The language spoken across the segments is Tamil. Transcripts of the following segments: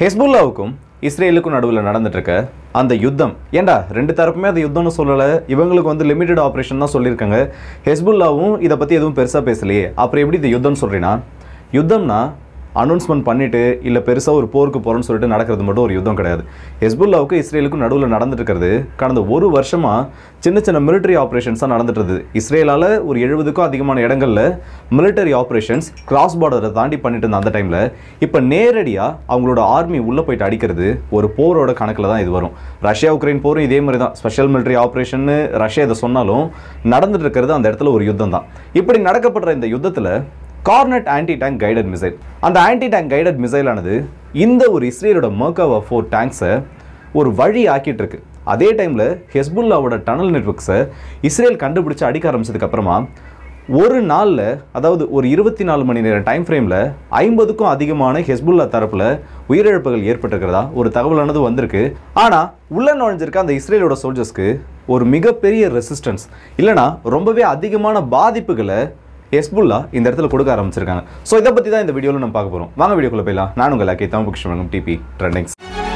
ஹெஸ்புல்லாவுக்கும் இஸ்ரேலுக்கும் நடுவில் நடந்துட்டு இருக்க அந்த யுத்தம் ஏண்டா ரெண்டு தரப்புமே அந்த யுத்தம்னு சொல்லலை இவங்களுக்கு வந்து லிமிடெட் ஆப்ரேஷன் தான் சொல்லியிருக்காங்க ஹெஸ்புல்லாவும் இதை பற்றி எதுவும் பெருசாக பேசலையே அப்புறம் எப்படி இந்த யுத்தம்னு சொல்கிறீங்கன்னா யுத்தம்னா அனௌன்ஸ்மெண்ட் பண்ணிட்டு இல்லை பெருசாக ஒரு போருக்கு போகிறோன்னு சொல்லிட்டு நடக்கிறது மட்டும் ஒரு யுத்தம் கிடையாது ஹெஸ்புல்லாவுக்கும் இஸ்ரேலுக்கும் நடுவில் நடந்துட்டு இருக்கிறது கடந்த ஒரு வருஷமாக சின்ன சின்ன மிலிட்டரி ஆப்ரேஷன்ஸாக நடந்துட்டு இருந்தது இஸ்ரேலால் ஒரு எழுபதுக்கும் அதிகமான இடங்களில் மிலிட்டரி ஆப்ரேஷன்ஸ் கிராஸ் பார்டரை தாண்டி பண்ணிட்டு இருந்த அந்த டைமில் இப்போ நேரடியாக அவங்களோட ஆர்மி உள்ளே போயிட்டு அடிக்கிறது ஒரு போரோட கணக்கில் தான் இது வரும் ரஷ்யா உக்ரைன் போரும் இதே மாதிரி தான் ஸ்பெஷல் மிலிட்டரி ஆப்ரேஷன்னு ரஷ்யா இதை சொன்னாலும் நடந்துட்டு இருக்கிறது அந்த இடத்துல ஒரு யுத்தம் தான் இப்படி நடக்கப்படுற இந்த யுத்தத்தில் Kornet anti tank guided missile அந்த ஆன்டி டேங்க் கைடட் மிசைலானது இந்த ஒரு இஸ்ரேலோட மர்காவா ஃபோர் டேங்க்ஸை ஒரு வழி ஆக்கிட்டு இருக்கு அதே டைமில் ஹெஸ்புல்லாவோட டனல் நெட்ஒர்க்ஸை இஸ்ரேல் கண்டுபிடிச்சு அடிக்க ஆரம்பிச்சதுக்கு அப்புறமா ஒரு நாளில் அதாவது ஒரு இருபத்தி நாலு மணி நேரம் டைம் ஃப்ரேமில் ஐம்பதுக்கும் அதிகமான ஹெஸ்புல்லா தரப்பில் உயிரிழப்புகள் ஏற்பட்டிருக்கிறதா ஒரு தகவலானது வந்திருக்கு ஆனால் உள்ள நுழைஞ்சிருக்க அந்த இஸ்ரேலோட சோல்ஜர்ஸ்க்கு ஒரு மிகப்பெரிய ரெசிஸ்டன்ஸ் இல்லைனா ரொம்பவே அதிகமான பாதிப்புகளை ஹெஸ்புல்லா இந்த இடத்துல கொடுக்க ஆரம்பிச்சிருக்காங்க ஸோ இதை பற்றி தான் இந்த வீடியோவில் நம்ம பார்க்க போகிறோம் வாங்க வீடியோக்குள்ள போயிடலாம் நான் உங்கள் lucky Tamil Krishnan DP trendings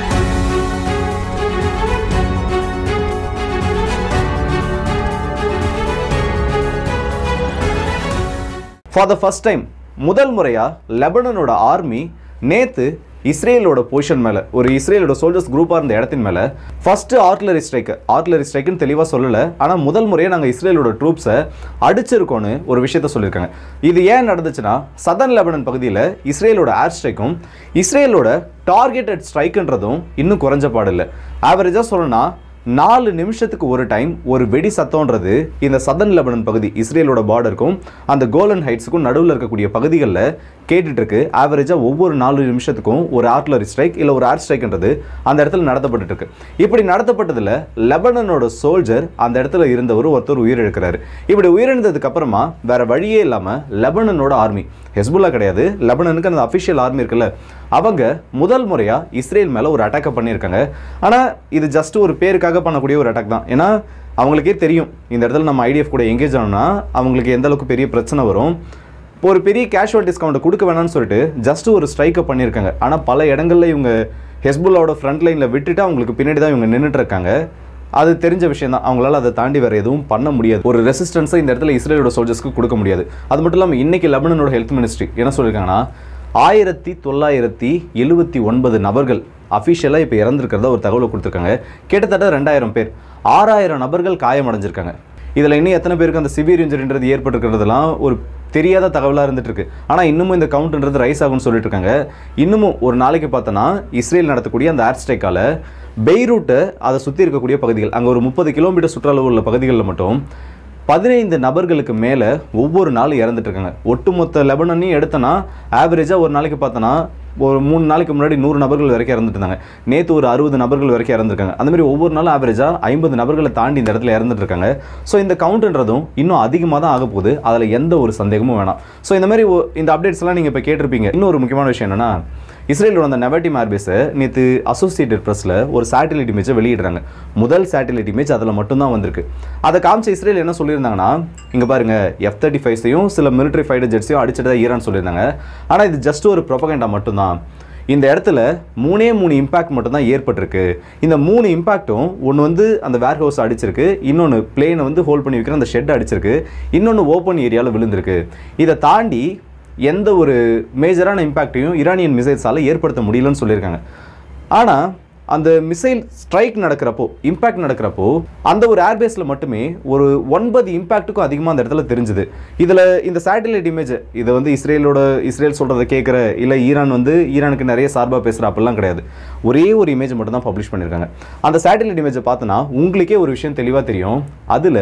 for the first time முதல் முறையாக லெபனனோட ஆர்மி நேத்து இஸ்ரேலோட பொசிஷன் மேலே ஒரு இஸ்ரேலோட சோல்ஜர்ஸ் குரூப்பாக இருந்த இடத்தின் மேலே ஃபர்ஸ்ட் ஆர்ட்லரி ஸ்ட்ரைக்கு ஆர்ட்லரி ஸ்ட்ரைக்குன்னு தெளிவாக சொல்லலை ஆனால் முதல் முறையாக நாங்கள் இஸ்ரேலோட ட்ரூப்ஸை அடிச்சிருக்கோன்னு ஒரு விஷயத்த சொல்லியிருக்காங்க இது ஏன் நடந்துச்சுன்னா சதன் லெபனன் பகுதியில் இஸ்ரேலோட ஏர் ஸ்ட்ரைக்கும் இஸ்ரேலோட டார்கெட்டட் ஸ்ட்ரைக்குன்றதும் இன்னும் குறைஞ்ச பாடில்லை ஆவரேஜாக சொல்லணும்னா நாலு நிமிஷத்துக்கு ஒரு டைம் ஒரு வெடி சத்தம்ன்றது இந்த சதன் லெபனன் பகுதி இஸ்ரேலோட பார்டருக்கும் அந்த கோலன் ஹைட்ஸுக்கும் நடுவில் இருக்கக்கூடிய பகுதிகளில் கேட்டுட்டு இருக்கு ஆவரேஜாக ஒவ்வொரு நாலு நிமிஷத்துக்கும் ஒரு ஆர்ட்லரி ஸ்ட்ரைக் இல்லை ஒரு ஏர் ஸ்ட்ரைக்ன்றது அந்த இடத்துல நடத்தப்பட்டு இருக்கு இப்படி நடத்தப்பட்டதில் லெபனனோட சோல்ஜர் அந்த இடத்துல இருந்தவர் ஒருத்தர் உயிரிழக்கிறாரு இப்படி உயிரிழந்ததுக்கு அப்புறமா வேற வழியே இல்லாமல் லெபனனோட ஆர்மி ஹெஸ்புல்லா கிடையாது லெபனனுக்கு அந்த அஃபிஷியல் ஆர்மி இருக்குல்ல அவங்க முதல் முறையாக இஸ்ரேல் மேலே ஒரு அட்டாக்கை பண்ணியிருக்காங்க ஆனால் இது ஜஸ்ட் ஒரு பேருக்காக பண்ணக்கூடிய ஒரு அட்டாக் தான் ஏன்னா அவங்களுக்கே தெரியும் இந்த இடத்துல நம்ம ஐடிஎஃப் கூட எங்கேஜ் ஆனோம்னா அவங்களுக்கு எந்த அளவுக்கு பெரிய பிரச்சனை வரும் இப்போ ஒரு பெரிய கேஷுவல் டிஸ்கவுண்ட் கொடுக்க வேணாம்னு சொல்லிட்டு ஜஸ்ட் ஒரு ஸ்ட்ரைக்கை பண்ணியிருக்காங்க ஆனால் பல இடங்களில் இவங்க ஹெஸ்புல்லாவோட ஃப்ரண்ட் லைனில் விட்டுட்டு அவங்களுக்கு பின்னாடி தான் இவங்க நின்றுட்டு இருக்காங்க அது தெரிஞ்ச விஷயம் தான் அவங்களால அதை தாண்டி வேறு எதுவும் பண்ண முடியாது ஒரு ரெசிஸ்டன்ஸை இந்த இடத்துல இஸ்ரேலோட சோல்ஜர்ஸ்க்கு கொடுக்க முடியாது அது மட்டும் இல்லாமல் இன்னைக்கு லெபனனோட ஹெல்த் மினிஸ்ட்ரி என்ன சொல்லியிருக்காங்கன்னா ஆயிரத்தி தொள்ளாயிரத்தி எழுபத்தி ஒன்பது நபர்கள் அஃபிஷியலாக இப்போ இறந்துருக்கிறதா ஒரு தகவலை கொடுத்துருக்காங்க கிட்டத்தட்ட ரெண்டாயிரம் பேர் ஆறாயிரம் நபர்கள் காயமடைஞ்சிருக்காங்க இதில் இன்னும் எத்தனை பேருக்கு அந்த சிவியர் இன்ஜுரின்றது ஏற்பட்டிருக்கிறதுலாம் ஒரு தெரியாத தகவலாக இருந்துட்டு இருக்கு ஆனால் இன்னமும் இந்த கவுண்ட்ன்றது ரைஸ் ஆகும்னு சொல்லிட்டு இருக்காங்க இன்னமும் ஒரு நாளைக்கு பார்த்தோன்னா இஸ்ரேல் நடத்தக்கூடிய அந்த ஏர் ஸ்ட்ரைக்கால பெய்ரூட்டை அதை சுற்றி இருக்கக்கூடிய பகுதிகள் அங்கே ஒரு முப்பது கிலோமீட்டர் சுற்றளவு உள்ள பகுதிகளில் மட்டும் பதினைந்து நபர்களுக்கு மேலே ஒவ்வொரு நாளும் இறந்துட்டு இருக்காங்க ஒட்டுமொத்த லெபனனையும் எடுத்தனா ஆவரேஜாக ஒரு நாளைக்கு பார்த்தோன்னா ஒரு மூணு நாளைக்கு முன்னாடி நூறு நபர்கள் வரைக்கும் இறந்துட்டு இருந்தாங்க நேற்று ஒரு அறுபது நபர்கள் வரைக்கும் இறந்துருக்காங்க அந்த மாதிரி ஒவ்வொரு நாளும் ஆவரேஜாக ஐம்பது நபர்களை தாண்டி இந்த இடத்துல இறந்துட்டு இருக்காங்க ஸோ இந்த கவுண்ட்ன்றதும் இன்னும் அதிகமாக தான் ஆக போகுது அதில் எந்த ஒரு சந்தேகமும் வேணாம் ஸோ இந்த மாதிரி ஒ- இந்த அப்டேட்ஸ் எல்லாம் நீங்கள் இப்போ கேட்டிருப்பீங்க இன்னொரு முக்கியமான விஷயம் என்னன்னா இஸ்ரேலோட அந்த நெவட்டிம் ஏர்பேஸை நேற்று அசோசியேட்டட் ப்ரெஸ்ஸில் ஒரு சேட்டலைட் இமேஜை வெளியிடுறாங்க முதல் சேட்டலைட் இமேஜ் அதில் மட்டும்தான் வந்திருக்கு அதை காமிச்ச இஸ்ரேல் என்ன சொல்லியிருந்தாங்கன்னா இங்கே பாருங்க எஃப் தேர்ட்டி ஃபைவ்ஸையும் சில மிலிட்டரி ஃபைட்டர் ஜெட்ஸையும் அடிச்சதா ஈரான் சொல்லியிருந்தாங்க ஆனால் இது ஜஸ்ட் ஒரு ப்ரொபகண்டா மட்டும்தான் இந்த இடத்துல மூணே மூணு இம்பாக்ட் மட்டும்தான் ஏற்பட்டிருக்கு இந்த மூணு இம்பாக்ட்டும் ஒன்று வந்து அந்த வேர் ஹவுஸ் அடிச்சிருக்கு இன்னொன்று பிளேனை வந்து ஹோல்ட் பண்ணி வைக்கிற அந்த ஷெட் அடிச்சிருக்கு இன்னொன்று ஓப்பன் ஏரியாவில் விழுந்திருக்கு இதை தாண்டி எந்த ஒரு மேஜரான இம்பாக்டையும் ஈரானியன் மிசைல்ஸால் ஏற்படுத்த முடியலன்னு சொல்லியிருக்காங்க ஆனால் அந்த மிசைல் ஸ்ட்ரைக் நடக்கிறப்போ இம்பாக்ட் நடக்கிறப்போ அந்த ஒரு ஏர்பேஸில் மட்டுமே ஒரு ஒன்பது இம்பாக்ட்டுக்கும் அதிகமாக அந்த இடத்துல தெரிஞ்சுது இதில் இந்த சேட்டலைட் இமேஜ் இதை வந்து இஸ்ரேலோட இஸ்ரேல் சொல்கிறத கேட்குற இல்லை ஈரான் வந்து ஈரானுக்கு நிறைய சார்பாக பேசுகிற அப்படிலாம் கிடையாது ஒரே ஒரு இமேஜ் மட்டும் தான் பப்ளிஷ் பண்ணியிருக்காங்க அந்த சேட்டலைட் இமேஜை பார்த்தோன்னா உங்களுக்கே ஒரு விஷயம் தெளிவாக தெரியும் அதில்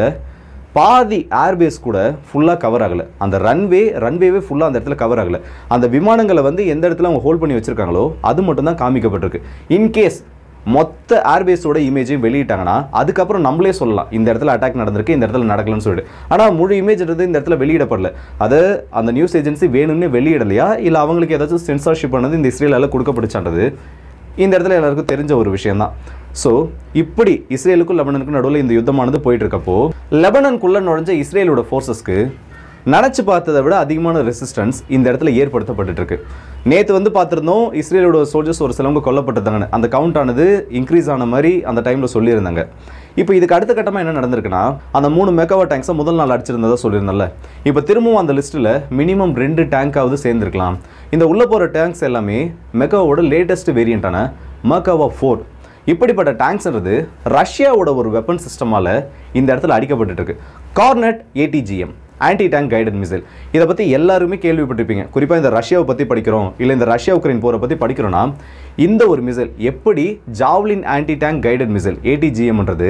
பாதி ஏர்பேஸ் கூட ஃபுல்லாக கவர் ஆகலை அந்த ரன்வே ரன்வேவே ஃபுல்லாக அந்த இடத்துல கவர் ஆகலை அந்த விமானங்களை வந்து எந்த இடத்துல அவங்க ஹோல்ட் பண்ணி வச்சிருக்காங்களோ அது மட்டும் தான் காமிக்கப்பட்டிருக்கு இன்கேஸ் மொத்த ஏர்பேஸோட இமேஜையும் வெளியிட்டாங்கன்னா அதுக்கப்புறம் நம்மளே சொல்லலாம் இந்த இடத்துல அட்டாக் நடந்திருக்கு இந்த இடத்துல நடக்கலன்னு சொல்லிட்டு ஆனால் முழு இமேஜ்ன்றது இந்த இடத்துல வெளியிடப்படல அதை அந்த நியூஸ் ஏஜென்சி வேணும்னு வெளியிடலையா இல்லை அவங்களுக்கு ஏதாச்சும் சென்சார்ஷிப் பண்ணது இந்த இஸ்ரேலால் கொடுக்கப்பட்டுச்சான்றது இந்த இடத்துல எல்லாருக்கும் தெரிஞ்ச ஒரு விஷயம்தான் ஸோ இப்படி இஸ்ரேலுக்கும் லெபனனுக்கும் நடுவில் இந்த யுத்தமானது போயிட்டு இருக்கப்போ லெபனனுக்குள்ள நுழைஞ்ச இஸ்ரேலோட ஃபோர்ஸஸ்க்கு நினச்சி பார்த்ததை விட அதிகமான ரெசிஸ்டன்ஸ் இந்த இடத்துல ஏற்படுத்தப்பட்டுட்டு இருக்கு நேற்று வந்து பார்த்துருந்தோம் இஸ்ரேலோட சோல்ஜர்ஸ் ஒரு சிலவங்க கொல்லப்பட்டிருந்தாங்க அந்த கவுண்ட் ஆனது இன்க்ரீஸ் ஆன மாதிரி அந்த டைமில் சொல்லியிருந்தாங்க இப்போ இதுக்கு அடுத்த கட்டமாக என்ன நடந்திருக்குன்னா அந்த மூணு மெகாவா டேங்க்ஸை முதல் நாள் அடிச்சிருந்ததா சொல்லியிருந்தேன்ல இப்போ திரும்பவும் அந்த லிஸ்ட்டில் மினிமம் ரெண்டு டேங்காவது சேர்ந்துருக்கலாம் இந்த உள்ளே போகிற டேங்க்ஸ் எல்லாமே மெகாவோட லேட்டஸ்ட் வேரியண்ட்டான மெகாவா ஃபோர் இப்படிப்பட்ட டேங்க்ஸ்ன்றது ரஷ்யாவோட ஒரு வெப்பன் சிஸ்டமால் இந்த இடத்துல அடிக்கப்பட்டுட்டு இருக்கு Kornet ATGM anti tank guided missile இதை பற்றி எல்லாருமே கேள்விப்பட்டிருப்பீங்க குறிப்பாக இந்த ரஷ்யாவை பற்றி படிக்கிறோம் இல்லை இந்த ரஷ்யா உக்ரைன் போரை பற்றி படிக்கிறோன்னா இந்த ஒரு மிசைல் எப்படி Javelin anti tank guided missile ஏடிஜிஎம்ன்றது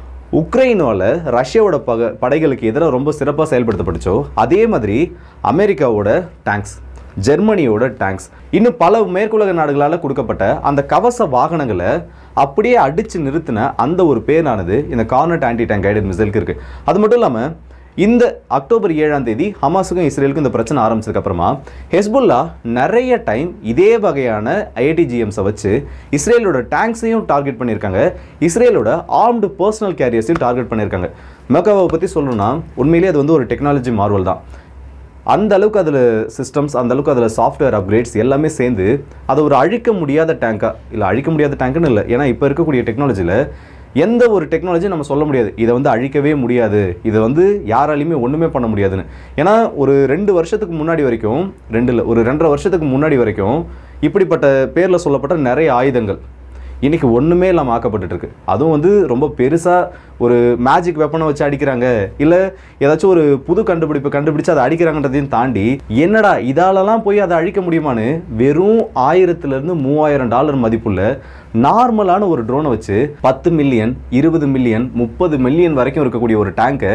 உக்ரைனோட ரஷ்யாவோட பக படைகளுக்கு எதிராக ரொம்ப சிறப்பாக செயல்படுத்தப்பட்டுச்சோ அதே மாதிரி அமெரிக்காவோட டேங்க்ஸ் ஜெர்மனியோட டேங்க்ஸ் இன்னும் பல மேற்குலக நாடுகளால் கொடுக்கப்பட்ட அந்த கவச வாகனங்களை அப்படியே அடித்து நிறுத்தின அந்த ஒரு பேரானது இந்த கார்னட் ஆன்டி டேங்க் கைடட் மிசைலுக்கு இருக்குது அது மட்டும் இல்லாமல் இந்த அக்டோபர் ஏழாம் தேதி ஹமாஸுக்கும் இஸ்ரேலுக்கும் இந்த பிரச்சனை ஆரம்பிச்சதுக்கு அப்புறமா ஹெஸ்புல்லா நிறைய டைம் இதே வகையான ஐஐடிஜிஎம்ஸை வச்சு இஸ்ரேலோட டேங்க்ஸையும் டார்கெட் பண்ணியிருக்காங்க இஸ்ரேலோட ஆர்ம்டு பர்சனல் கேரியர்ஸையும் டார்கெட் பண்ணியிருக்காங்க மெக்காவை பற்றி சொல்லணும்னா உண்மையிலேயே அது வந்து ஒரு டெக்னாலஜி மார்வல் தான் அந்த அளவுக்கு அதில் சிஸ்டம்ஸ் அந்த அளவுக்கு அதில் சாஃப்ட்வேர் அப்கிரேட்ஸ் எல்லாமே சேர்ந்து அதை ஒரு அழிக்க முடியாத டேங்காக இல்லை அழிக்க முடியாத டேங்க்குன்னு இல்லை ஏன்னா இப்போ இருக்கக்கூடிய டெக்னாலஜியில் எந்த ஒரு டெக்னாலஜி நம்ம சொல்ல முடியாது இதை வந்து அழிக்கவே முடியாது இதை வந்து யாராலையுமே ஒன்றுமே பண்ண முடியாதுன்னு ஏன்னா ஒரு ரெண்டு வருஷத்துக்கு முன்னாடி வரைக்கும் ரெண்டு இல்லை ஒரு ரெண்டரை வருஷத்துக்கு முன்னாடி வரைக்கும் இப்படிப்பட்ட பேரில் சொல்லப்பட்ட நிறைய ஆயுதங்கள் இன்னைக்கு ஒன்றுமே இல்லாமல் ஆக்கப்பட்டுட்டு இருக்கு அதுவும் வந்து ரொம்ப பெருசாக ஒரு மேஜிக் வெப்பனை வச்சு அடிக்கிறாங்க இல்லை ஏதாச்சும் ஒரு புது கண்டுபிடிப்பு கண்டுபிடிச்சு அதை அடிக்கிறாங்கன்றதையும் தாண்டி என்னடா இதாலலாம் போய் அதை அழிக்க முடியுமான்னு வெறும் ஆயிரத்துலேருந்து மூவாயிரம் டாலர் மதிப்புள்ள நார்மலான ஒரு ட்ரோனை வச்சு பத்து மில்லியன் இருபது மில்லியன் முப்பது மில்லியன் வரைக்கும் இருக்கக்கூடிய ஒரு டேங்கை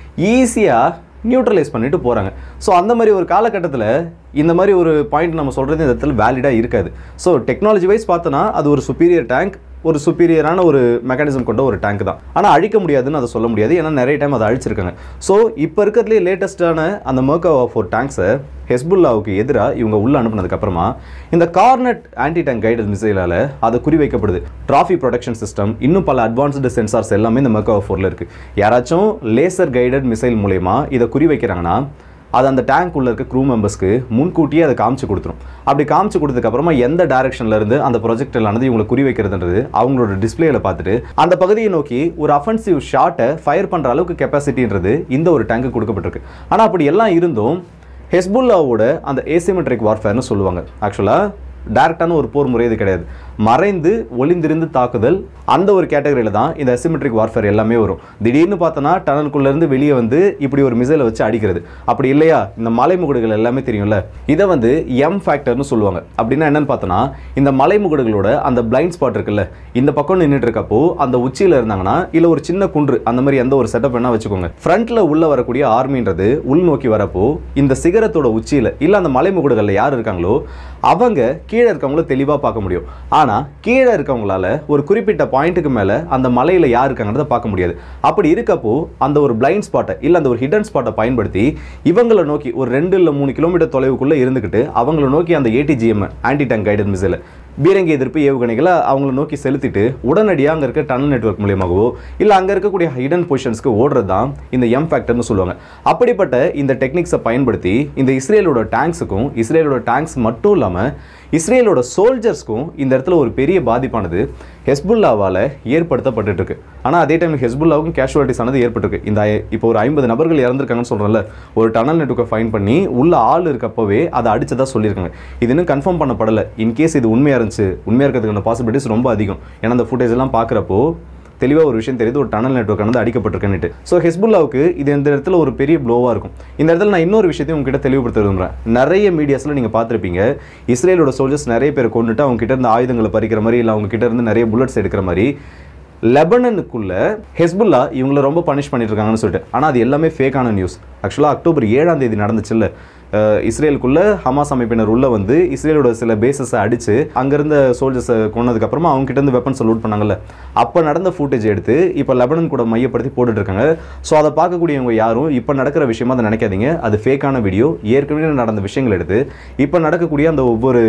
ஈஸியாக நியூட்ரலைஸ் பண்ணிட்டு போகிறாங்க ஸோ அந்த மாதிரி ஒரு காலகட்டத்தில் இந்த மாதிரி ஒரு பாயிண்ட் நம்ம சொல்கிறது இந்த இடத்துல வேலிடாக இருக்காது ஸோ டெக்னாலஜி வைஸ் பார்த்தோன்னா அது ஒரு சுப்பீரியர் டேங்க் ஒரு சுப்பீரியரான ஒரு மெக்கானிசம் கொண்ட ஒரு டேங்க் தான் ஆனால் அழிக்க முடியாதுன்னு அதை சொல்ல முடியாது ஏன்னா நிறைய டைம் அதை அழிச்சிருக்காங்க ஸோ இப்போ இருக்கிறதுலே லேட்டஸ்ட்டான அந்த மர்கவா ஃபோர் டேங்க்ஸை ஹெஸ்புல்லாவுக்கு எதிராக இவங்க உள்ள அனுப்புனதுக்கு அப்புறமா இந்த கார்னட் ஆன்டி டேங்க் கைடட் மிசைலால் அது குறிவைக்கப்படுது டிராஃபி ப்ரொடெக்ஷன் சிஸ்டம் இன்னும் பல அட்வான்ஸ்டு சென்சார்ஸ் எல்லாமே இந்த மர்கவா ஃபோரில் இருக்குது யாராச்சும் லேசர் கைடட் மிசைல் மூலயமா இதை குறிவைக்கிறாங்கன்னா அது அந்த டேங்க் உள்ள இருக்க க்ரூ மெம்பர்ஸ்க்கு முன்கூட்டியே அதை காமிச்சு கொடுத்துரும் அப்படி காமிச்சு கொடுத்ததுக்கப்புறமா எந்த டைரக்ஷன்ல இருந்து அந்த ப்ரொஜெக்டிலானது இவங்களை குறி வைக்கிறதுன்றது அவங்களோட டிஸ்பிளேல பார்த்துட்டு அந்த பகுதியை நோக்கி ஒரு அஃபென்சிவ் ஷாட்டை ஃபயர் பண்ணுற அளவுக்கு கெப்பாசிட்டின்றது இந்த ஒரு டேங்க்கு கொடுக்கப்பட்டிருக்கு ஆனால் அப்படி எல்லாம் இருந்தும் ஹெஸ்புல்லாவோட அந்த ஏசிமெட்ரிக் வார்ஃபேர்னு சொல்லுவாங்க ஆக்சுவலாக டேரக்டான ஒரு போர் முறை இது கிடையாது மறைந்து ஒளிந்திருந்து தாக்குதல் அந்த ஒரு கேட்டகரியில் தான் இந்த அசிமெட்ரிக் வார்ஃபேர் எல்லாமே வரும் திடீர்னு பார்த்தோன்னா டனலுக்குள்ள இருந்து வெளியே வந்து இப்படி ஒரு மிசைலை வச்சு அடிக்கிறது அப்படி இல்லையா இந்த மலைமுகடுகள் எல்லாமே தெரியும்ல இதை வந்து எம் ஃபேக்டர்னு சொல்லுவாங்க அப்படின்னா என்னன்னு பார்த்தோன்னா இந்த மலைமுகடுகளோட அந்த பிளைண்ட் ஸ்பாட் இருக்குல்ல இந்த பக்கம் நின்றுட்டு இருக்கப்போ அந்த உச்சியில் இருந்தாங்கன்னா இல்லை ஒரு சின்ன குன்று அந்த மாதிரி எந்த ஒரு செட்டப் வேணா வச்சுக்கோங்க ஃப்ரண்ட்ல உள்ள வரக்கூடிய ஆர்மின்றது உள் நோக்கி வரப்போ இந்த சிகரத்தோட உச்சியில் இல்லை அந்த மலைமுகடுகளில் யார் இருக்காங்களோ அவங்க கீழே இருக்கவங்கள தெளிவாக பார்க்க முடியும் ஆனால் கீழே இருக்கவங்களால ஒரு குறிப்பிட்ட பாயிண்ட்டுக்கு மேலே அந்த மலையில் யார் இருக்காங்கன்றதை பார்க்க முடியாது அப்படி இருக்கப்போ அந்த ஒரு பிளைண்ட் ஸ்பாட்டை இல்லை அந்த ஒரு ஹிடன் ஸ்பாட்டை பயன்படுத்தி இவங்களை நோக்கி ஒரு ரெண்டு இல்லை மூணு கிலோமீட்டர் தொலைவுக்குள்ளே இருந்துக்கிட்டு அவங்கள நோக்கி அந்த ஏடிஜிஎம் ஆன்டி டேங்க் கைடன் மிசைலை பீரங்கி எதிர்ப்பு ஏவுகணைகளை அவங்கள நோக்கி செலுத்திட்டு உடனடியாக அங்கே இருக்க டனல் நெட்வொர்க் மூலியமாகவோ இல்லை அங்கே இருக்கக்கூடிய ஹிடன் பொசிஷன்ஸ்க்கு ஓடுறது தான் இந்த எம் ஃபேக்டர்னு சொல்லுவாங்க அப்படிப்பட்ட இந்த டெக்னிக்ஸை பயன்படுத்தி இந்த இஸ்ரேலோட டேங்க்ஸுக்கும் இஸ்ரேலோட டேங்க்ஸ் மட்டும் இல்லாமல் இஸ்ரேலோட சோல்ஜர்ஸ்க்கும் இந்த இடத்துல ஒரு பெரிய பாதிப்பானது ஹெஸ்புல்லாவால் ஏற்படுத்தப்பட்டுட்டு இருக்கு ஆனால் அதே டைம் ஹெஸ்புல்லாவுக்கும் கேஷுவாலிட்டிஸ் ஆனது ஏற்பட்டிருக்கு இந்த ஐ- இப்போ ஒரு ஐம்பது நபர்கள் இறந்துருக்காங்கன்னு சொல்கிறேன்ல ஒரு டனல் நெட்வொர்க்கை ஃபைன் பண்ணி உள்ள ஆள் இருக்கப்பவே அதை அடிச்சதா சொல்லியிருக்காங்க இது இன்னும் கன்ஃபார்ம் பண்ணப்படலை இன்கேஸ் இது உண்மையாக இருந்துச்சு உண்மையாக இருக்கிறதுக்கான பாசிபிலிட்டிஸ் ரொம்ப அதிகம் ஏன்னா அந்த ஃபுட்டேஜ் எல்லாம் பார்க்குறப்போ தெளிவாக ஒரு விஷயம் தெரியுது ஒரு டனல் நெட்வொர்க் வந்து அடிக்கப்பட்டிருக்குன்னுட்டு ஸோ ஹெஸ்புல்லாவுக்கு இது இந்த இடத்துல ஒரு பெரிய ப்ளோவாக இருக்கும் இந்த இடத்துல நான் இன்னொரு விஷயத்தையும் உங்ககிட்ட தெளிவுபடுத்த விரும்புகிறேன் நிறைய மீடியாஸில் நீங்கள் பார்த்துருப்பீங்க இஸ்ரேலோட சோல்ஜர்ஸ் நிறைய பேர் கொண்டுட்டு அவங்க கிட்ட இருந்து ஆயுதங்களை பறிக்கிற மாதிரி இல்லை அவங்க கிட்ட இருந்து நிறைய புல்லட்ஸ் எடுக்கிற மாதிரி லெபனனுக்குள்ள ஹெஸ்புல்லா இவங்கள ரொம்ப பனிஷ் பண்ணிட்டு இருக்காங்கன்னு சொல்லிட்டு ஆனால் அது எல்லாமே ஃபேக்கான நியூஸ் ஆக்சுவலாக அக்டோபர் ஏழாம் தேதி நடந்துச்சுல்ல அஹ் இஸ்ரேலுக்குள்ள ஹமாஸ் அமைப்பினர் உள்ள வந்து இஸ்ரேலோட சில பேசஸை அடிச்சு அங்கிருந்த சோல்ஜர்ஸை கொன்னதுக்கு அப்புறமா அவங்க கிட்ட இருந்து வெப்பன்ஸ் லூட் பண்ணாங்கல்ல அப்போ நடந்த ஃபுட்டேஜ் எடுத்து இப்போ லெபனன் கூட மையப்படுத்தி போட்டுட்டு இருக்காங்க ஸோ அதை பார்க்கக்கூடியவங்க யாரும் இப்போ நடக்கிற விஷயமா அதை நினைக்காதீங்க அது ஃபேக்கான வீடியோ ஏற்கனவே நடந்த விஷயங்கள் எடுத்து இப்போ நடக்கக்கூடிய அந்த ஒவ்வொரு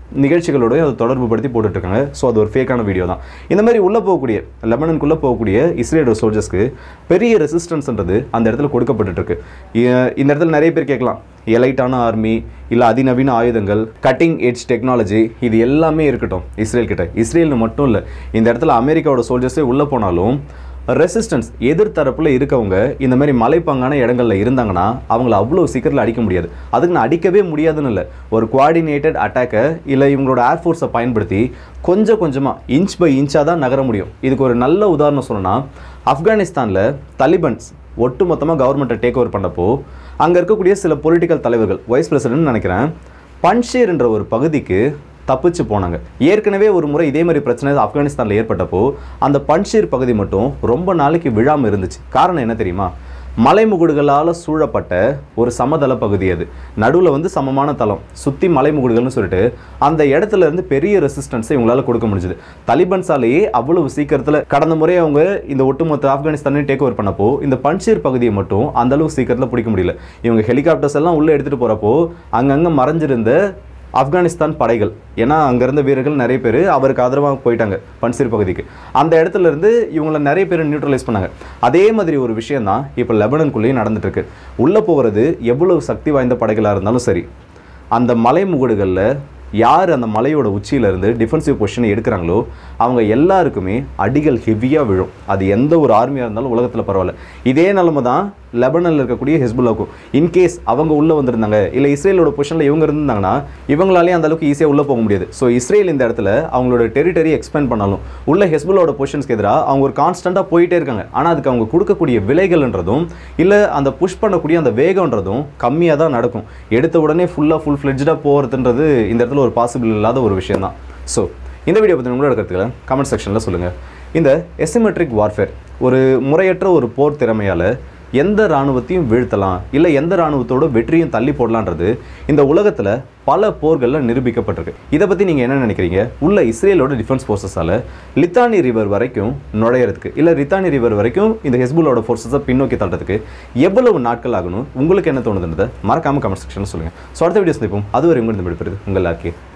நிகழ்ச்சிகளோட அதை தொடர்பு படுத்தி போட்டுட்டு இருக்காங்க ஸோ அது ஒரு ஃபேக்கான வீடியோ தான் இந்த மாதிரி உள்ளே போகக்கூடிய லெபனனுக்குள்ளே போகக்கூடிய இஸ்ரேலோட சோல்ஜர்ஸ்க்கு பெரிய ரெசிஸ்டன்ஸ்ன்றது அந்த இடத்துல கொடுக்கப்பட்டுட்டு இருக்கு இ- இந்த இடத்துல நிறைய பேர் கேட்கலாம் எலைட்டான ஆர்மி இல்லை அதிநவீன ஆயுதங்கள் கட்டிங் எட்ஜ் டெக்னாலஜி இது எல்லாமே இருக்கட்டும் இஸ்ரேல் கிட்ட இஸ்ரேல்னு மட்டும் இல்லை இந்த இடத்துல அமெரிக்காவோட சோல்ஜர்ஸே உள்ளே போனாலும் ரெசிஸ்டன்ஸ் எதிர்த்தரப்புல இருக்கவங்க இந்த மாதிரி மலைப்பாங்கான இடங்கள்ல இருந்தாங்கன்னா அவங்கள அவ்வளோ சீக்கிரத்தில் அடிக்க முடியாது அதுக்கு நான் அடிக்கவே முடியாதுன்னு இல்லை ஒரு குவாடினேட்டட் அட்டாக்கை இல்லை இவங்களோட ஏர்ஃபோர்ஸை பயன்படுத்தி கொஞ்சம் கொஞ்சமாக இன்ச் பை இன்ச்சாக தான் நகர முடியும் இதுக்கு ஒரு நல்ல உதாரணம் சொல்லணும்னா ஆப்கானிஸ்தானில் தலிபன்ஸ் ஒட்டுமொத்தமாக கவர்மெண்ட்டை டேக் ஓவர் பண்ணப்போ அங்கே இருக்கக்கூடிய சில பொலிட்டிக்கல் தலைவர்கள் வைஸ் பிரசிடென்ட் நினைக்கிறேன் பன்ஷீர் என்ற ஒரு பகுதிக்கு தப்பிச்சு போனாங்க ஏற்கனவே ஒரு முறை இதே மாதிரி பிரச்சனை ஆப்கானிஸ்தானில் ஏற்பட்டப்போ அந்த பன்ஷீர் பகுதி மட்டும் ரொம்ப நாளைக்கு விழாமல் இருந்துச்சு காரணம் என்ன தெரியுமா மலைமுகுடுகளால் சூழப்பட்ட ஒரு சமதள பகுதி அது நடுவில் வந்து சமமான தளம் சுற்றி மலைமுகுடுகள்னு சொல்லிட்டு அந்த இடத்துல இருந்து பெரிய ரெசிஸ்டன்ஸை இவங்களால கொடுக்க முடிஞ்சது தலிபன்ஸாலேயே அவ்வளவு சீக்கிரத்தில் கடந்த முறை அவங்க இந்த ஒட்டுமொத்த ஆப்கானிஸ்தானையும் டேக் ஓவர் பண்ணப்போ இந்த பன்ஷீர் பகுதியை மட்டும் அந்த அளவு சீக்கிரத்தில் பிடிக்க முடியல இவங்க ஹெலிகாப்டர்ஸ் எல்லாம் உள்ளே எடுத்துகிட்டு போகிறப்போ அங்கங்கே மறைஞ்சிருந்த ஆப்கானிஸ்தான் படைகள் ஏன்னா அங்கே இருந்த வீரர்கள் நிறைய பேர் அவருக்கு ஆதரவாக போயிட்டாங்க பன்சீர் பகுதிக்கு அந்த இடத்துல இருந்து இவங்கள நிறைய பேர் நியூட்ரலைஸ் பண்ணாங்க அதே மாதிரி ஒரு விஷயம் தான் இப்போ லெபனனுக்குள்ளேயும் நடந்துட்டு இருக்கு உள்ளே போகிறது எவ்வளவு சக்தி வாய்ந்த படைகளாக இருந்தாலும் சரி அந்த மலை முகடுகளில் யார் அந்த மலையோட உச்சியில இருந்து டிஃபென்சிவ் பொசிஷனை எடுக்கிறாங்களோ அவங்க எல்லாருக்குமே அடிகள் ஹெவியாக விழும் அது எந்த ஒரு ஆர்மியாக இருந்தாலும் உலகத்தில் பரவாயில்ல இதே நிலைமை தான் லெபனனில் இருக்கக்கூடிய ஹெஸ்புல்லாக்கும் இன்கேஸ் அவங்க உள்ளே வந்திருந்தாங்க இல்லை இஸ்ரேலோட பொசிஷனில் இவங்க இருந்தாங்கன்னா இவங்களாலேயும் அந்த அளவுக்கு ஈஸியாக உள்ளே போக முடியாது ஸோ இஸ்ரேல் இந்த இடத்துல அவங்களோட டெரிட்டரி எக்ஸ்பேண்ட் பண்ணாலும் உள்ள ஹெஸ்புல்லோட பொசிஷன்ஸ்க்கு எதிராக அவங்க ஒரு கான்ஸ்டண்ட்டாக போயிட்டே இருக்காங்க ஆனால் அதுக்கு அவங்க கொடுக்கக்கூடிய விலைகள்ன்றதும் இல்லை அந்த புஷ் பண்ணக்கூடிய அந்த வேகம்ன்றதும் கம்மியாக தான் நடக்கும் எடுத்த உடனே ஃபுல்லாக ஃபுல் ஃப்ளெஜ்டாக போகிறதுன்றது இந்த இடத்துல ஒரு பாசிபிள் இல்லாத ஒரு விஷயம் தான் ஸோ இந்த வீடியோ பற்றி உங்களோட கருத்துக்களை கமெண்ட் செக்ஷனில் சொல்லுங்கள் இந்த எசிமெட்ரிக் வார்ஃபேர் ஒரு முறையற்ற ஒரு போர் திறமையால் எந்த இராணுவத்தையும் வீழ்த்தலாம் இல்லை எந்த இராணுவத்தோட வெற்றியும் தள்ளி போடலான்றது இந்த உலகத்தில் பல போர்களில் நிரூபிக்கப்பட்டிருக்கு இதை பற்றி நீங்கள் என்ன நினைக்கிறீங்க உள்ள இஸ்ரேலோட டிஃபென்ஸ் ஃபோர்ஸஸால் லித்தானி ரிவர் வரைக்கும் நுழையிறதுக்கு இல்லை லித்தானி ரிவர் வரைக்கும் இந்த ஹெஸ்புல்லோட ஃபோர்ஸஸை பின்னோக்கி தள்ளுறதுக்கு எவ்வளவு நாட்கள் ஆகணும் உங்களுக்கு என்ன தோணுதுன்றதை மறக்காமல் கமெண்ட் செக்ஷனில் சொல்லுங்கள் ஸோ அடுத்த வீடியோஸ் நிற்போம் அதுவரை உங்களுக்கு இந்த விடுபடுது உங்கள் லாக்கி